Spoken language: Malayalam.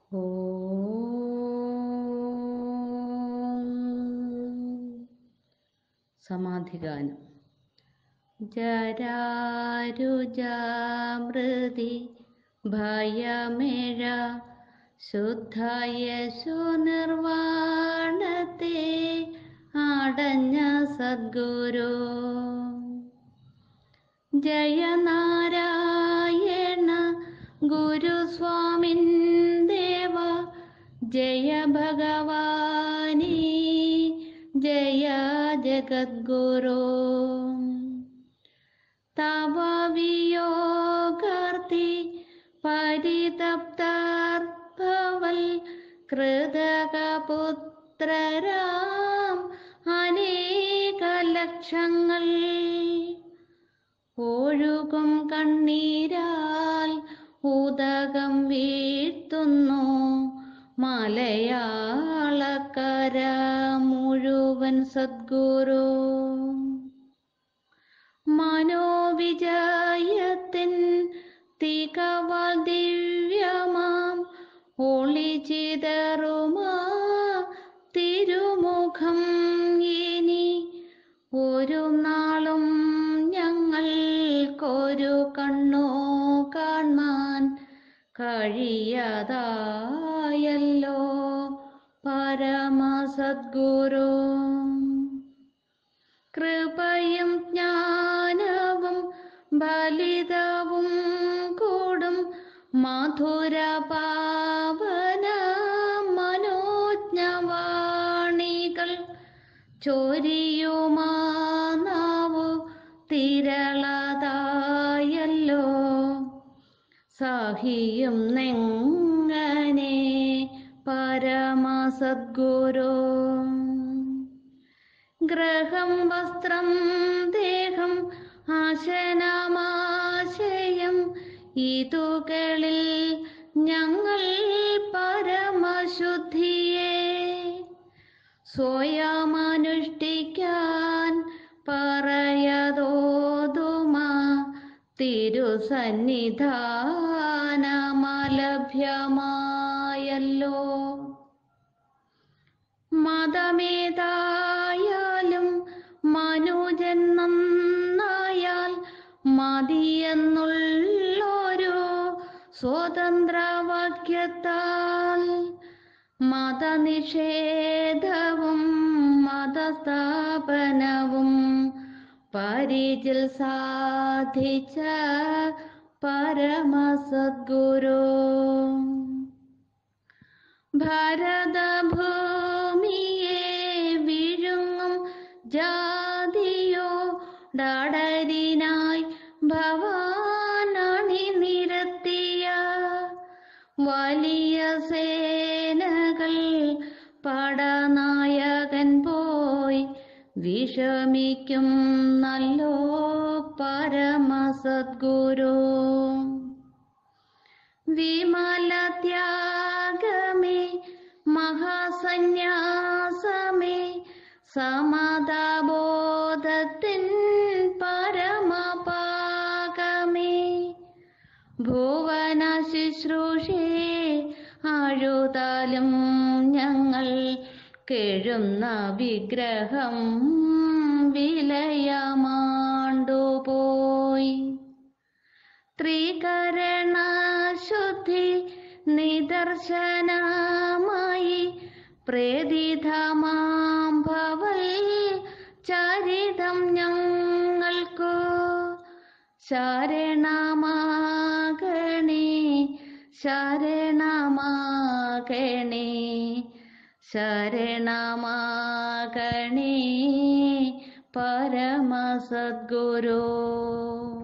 സമാധിഗാനം ജരാരുജാമൃതി ഭയമേഴ ശുദ്ധയശു നിർവാണത്തെ അടഞ്ഞ സദ്ഗുരു ജയനാരായണ ഗുരുസ്വാമിൻ ദേവ ജയ ഭഗവാനി ജയ ജഗദ്ഗുരു തവ വിയോഗാർത്തി പരിതപ്തർഭവൽ കൃതകപുത്രരാം അനേക ലക്ഷങ്ങൾ ഒഴുകും കണ്ണീരാൽ ഉദകം വീഴ്ത്തുന്നു മലയാളക്കര മുഴുവൻ സദ്ഗുരു മനോവിജയത്തിൻ തികവാൽ ദിവ്യമാം ഒളിചിതറുമാ തിരുമുഖം ഇനി ഒരു നാളും ഞങ്ങൾക്കൊരു കണ്ണോ കാണാൻ കഴിയാതായല്ലോ പരമസദ്ഗുരു കൃപയും ജ്ഞാനവും ബലിതവും കൂടും മധുര പാവന മനോജ്ഞവാണികൾ ചൊരിയുമാനാവു തിരളതായല്ലോ സാഹിയും നെങ്ങനെ പരമസദ്ഗുരു ഗ്രഹം വസ്ത്രം ദേഹം ആശനമാശയം ഇതുകളിൽ ഞങ്ങൾ പരമശുദ്ധിയെ സ്വയമനുഷ്ഠിക്കാൻ പറയതോതുമാ തിരുസന്നിധാനമലഭ്യമായല്ലോ മതമേതായാലും മനുജൻ നന്നായാൽ മതിയെന്നുള്ളൊരു സ്വതന്ത്രവാക്യത്താൽ മതനിഷേധവും മതസ്ഥാപനവും പരിചിൽ സാധിച്ച പരമസദ്ഗുരു ഭരതഭൂമിയെ വിഴുങ്ങും ജാതിയോ ഡടരിനായി ഭവാനണി നിരത്തിയ വലിയ സേനകൾ പടനായകൻ പോയി വിഷമിക്കും നല്ലോ പരമസദ്ഗുരു വിമല ത്യാഗമേ മഹാസന്യാസമേ സമതാബോധത്തിൻ പരമപാകമേ ഭുവന ശുശ്രൂഷേ ആഴുതാലും ഞങ്ങൾ കെഴുന്ന വിഗ്രഹം വിലയമാണ്ടുപോയി ത്രികരണ ശുദ്ധി നിദർശനമായി പ്രേതിതമാം ഭവൽ ചരിതം ഞങ്ങൾക്കു ശരണമാകണേ ശരണമാകണേ ശരണമാകണേ പരമസദ്ഗുരു